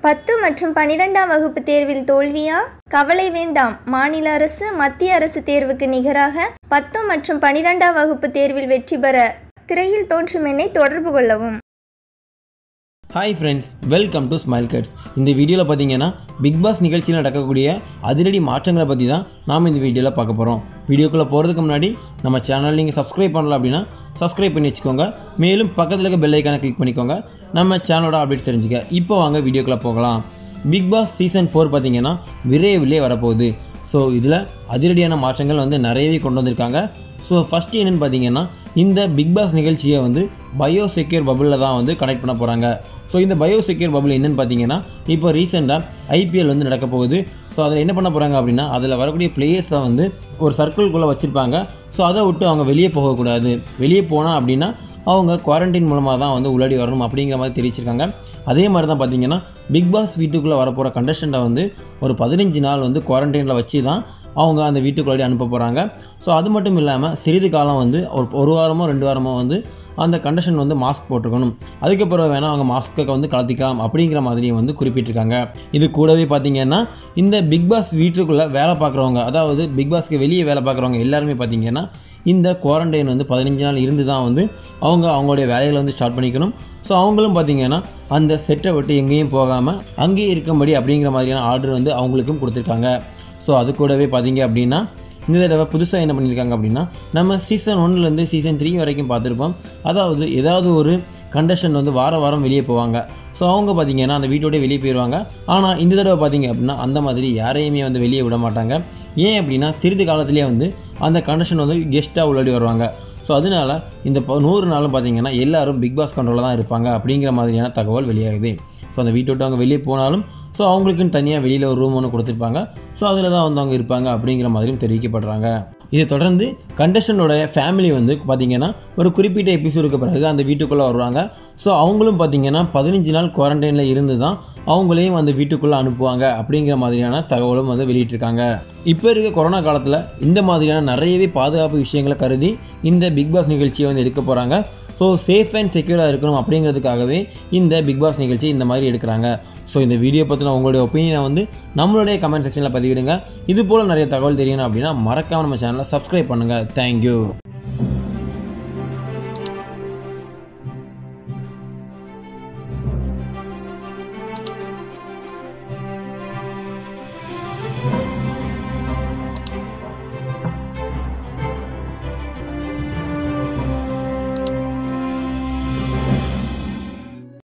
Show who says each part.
Speaker 1: பத்து மற்றும் பனிரெண்டாம் வகுப்பு தேர்வில் தோல்வியா கவலை வேண்டாம் மாநில அரசு மத்திய அரசு தேர்வுக்கு நிகராக பத்து மற்றும் பனிரெண்டாம் வகுப்பு தேர்வில் வெற்றி பெற திரையில் தோன்றும் எண்ணை தொடர்பு கொள்ளவும்
Speaker 2: hi friends welcome to smile cuts இந்த வீடியோவில் பார்த்தீங்கன்னா பிக் பாஸ் நிகழ்ச்சியில் நடக்கக்கூடிய அதிரடி மாற்றங்களை பற்றி தான் நாம் இந்த வீடியோவில் பார்க்க போகிறோம் வீடியோக்குள்ளே போகிறதுக்கு முன்னாடி நம்ம சேனல் நீங்கள் சப்ஸ்கிரைப் பண்ணல அப்படின்னா சப்ஸ்கிரைப் பண்ணி வச்சுக்கோங்க மேலும் பக்கத்தில் இருக்க பெல் ஐக்கானை கிளிக் பண்ணிக்கோங்க நம்ம சேனலோட அப்டேட்ஸ் தெரிஞ்சுக்க இப்போ வாங்க வீடியோக்குள்ளே போகலாம் பிக் பாஸ் சீசன் ஃபோர் பார்த்தீங்கன்னா விரைவிலே வரப்போகுது ஸோ இதில் அதிரடியான மாற்றங்கள் வந்து நிறையவே கொண்டு வந்திருக்காங்க ஸோ ஃபஸ்ட்டு என்னென்னு பார்த்தீங்கன்னா இந்த பிக் பாஸ் நிகழ்ச்சியை வந்து பயோ செக்யூர் பபுளில் தான் வந்து கனெக்ட் பண்ண போகிறாங்க ஸோ இந்த பயோ செக்யூர் பபுள் என்னென்னு பார்த்தீங்கன்னா இப்போ ரீசெண்டாக ஐபிஎல் வந்து நடக்க போகுது ஸோ அதில் என்ன பண்ண போகிறாங்க அப்படின்னா அதில் வரக்கூடிய பிளேயர்ஸை வந்து ஒரு சர்க்கிள்குள்ளே வச்சுருப்பாங்க ஸோ அதை விட்டு அவங்க வெளியே போகக்கூடாது வெளியே போனால் அப்படின்னா அவங்க குவாரண்டைன் மூலமாக தான் வந்து உள்ளாடி வரணும் அப்படிங்கிற மாதிரி தெரிவிச்சிருக்காங்க அதே மாதிரி தான் பார்த்தீங்கன்னா பிக் பாஸ் வீட்டுக்குள்ளே வரப்போகிற கண்டஸ்டண்ட்டை வந்து ஒரு பதினஞ்சு நாள் வந்து குவாரண்டைனில் வச்சு தான் அவங்க அந்த வீட்டுக்குள்ளாடி அனுப்ப போகிறாங்க ஸோ அது மட்டும் இல்லாமல் சிறிது காலம் வந்து ஒரு ஒரு வாரமோ ரெண்டு வாரமோ வந்து அந்த கண்டிஷன் வந்து மாஸ்க் போட்டுக்கணும் அதுக்கப்புறம் வேணால் அவங்க மாஸ்க்கை வந்து கலத்திக்கலாம் அப்படிங்கிற மாதிரியும் வந்து குறிப்பிட்டிருக்காங்க இது கூடவே பார்த்தீங்கன்னா இந்த பிக் பாஸ் வீட்டுக்குள்ளே வேலை பார்க்குறவங்க அதாவது பிக் பாஸ்க்கு வெளியே வேலை பார்க்குறவங்க எல்லாருமே பார்த்தீங்கன்னா இந்த குவாரண்டைன் வந்து பதினஞ்சு நாள் இருந்து தான் வந்து அவங்க அவங்களுடைய வேலைகளை வந்து ஸ்டார்ட் பண்ணிக்கணும் ஸோ அவங்களும் பார்த்தீங்கன்னா அந்த செட்டை விட்டு எங்கேயும் போகாமல் அங்கேயே இருக்கும்படி அப்படிங்கிற மாதிரியான ஆர்டர் வந்து அவங்களுக்கும் கொடுத்துருக்காங்க ஸோ அது கூடவே பார்த்தீங்க அப்படின்னா இந்த தடவை புதுசாக என்ன பண்ணியிருக்காங்க அப்படின்னா நம்ம சீசன் ஒன்லேருந்து சீசன் த்ரீ வரைக்கும் பார்த்துருப்போம் அதாவது ஏதாவது ஒரு கண்டஸ்டன் வந்து வார வாரம் வெளியே போவாங்க ஸோ அவங்க பார்த்தீங்கன்னா அந்த வீட்டோடய வெளியே போயிடுவாங்க ஆனால் இந்த தடவை பார்த்தீங்க அப்படின்னா அந்த மாதிரி யாரையுமே வந்து வெளியே விட மாட்டாங்க ஏன் அப்படின்னா சிறிது காலத்திலே வந்து அந்த கண்டஸ்டன் வந்து கெஸ்ட்டாக உள்ளாடி வருவாங்க ஸோ அதனால இந்த ப- நூறு நாளும் பார்த்தீங்கன்னா எல்லாரும் பிக் பாஸ் கண்ட்ரோலில் தான் இருப்பாங்க அப்படிங்கிற மாதிரியான தகவல் வெளியாகுது ஸோ அந்த வீட்டை விட்டு அவங்க வெளியே போனாலும் ஸோ அவங்களுக்குன்னு தனியாக வெளியில் ஒரு ரூம் ஒன்று கொடுத்துருப்பாங்க ஸோ அதில் தான் வந்து அவங்க இருப்பாங்க அப்படிங்கிற மாதிரியும் தெரிவிக்கப்படுறாங்க இதை தொடர்ந்து கண்டஸ்டனோட ஃபேமிலி வந்து பார்த்தீங்கன்னா ஒரு குறிப்பிட்ட எபிசோடுக்கு பிறகு அந்த வீட்டுக்குள்ளே வருவாங்க ஸோ அவங்களும் பார்த்தீங்கன்னா பதினஞ்சு நாள் குவாரண்டைனில் இருந்து தான் அவங்களையும் அந்த வீட்டுக்குள்ளே அனுப்புவாங்க அப்படிங்கிற மாதிரியான தகவலும் வந்து வெளியிட்டிருக்காங்க இப்போ இருக்க கொரோனா காலத்தில் இந்த மாதிரியான நிறையவே பாதுகாப்பு விஷயங்களை கருதி இந்த பிக் பாஸ் நிகழ்ச்சியை வந்து எடுக்க போகிறாங்க ஸோ சேஃப் அண்ட் செக்யூராக இருக்கணும் அப்படிங்கிறதுக்காகவே இந்த பிக் பாஸ் நிகழ்ச்சி இந்த மாதிரி எடுக்கிறாங்க ஸோ இந்த வீடியோ பற்றின உங்களுடைய ஒப்பீனியனை வந்து நம்மளுடைய கமெண்ட் செக்ஷனில் பதிவிடுங்க இது போல் நிறைய தகவல் தெரியணும் அப்படின்னா மறக்காம நம்ம சேனலை சப்ஸ்கிரைப் பண்ணுங்கள் தேங்க்யூ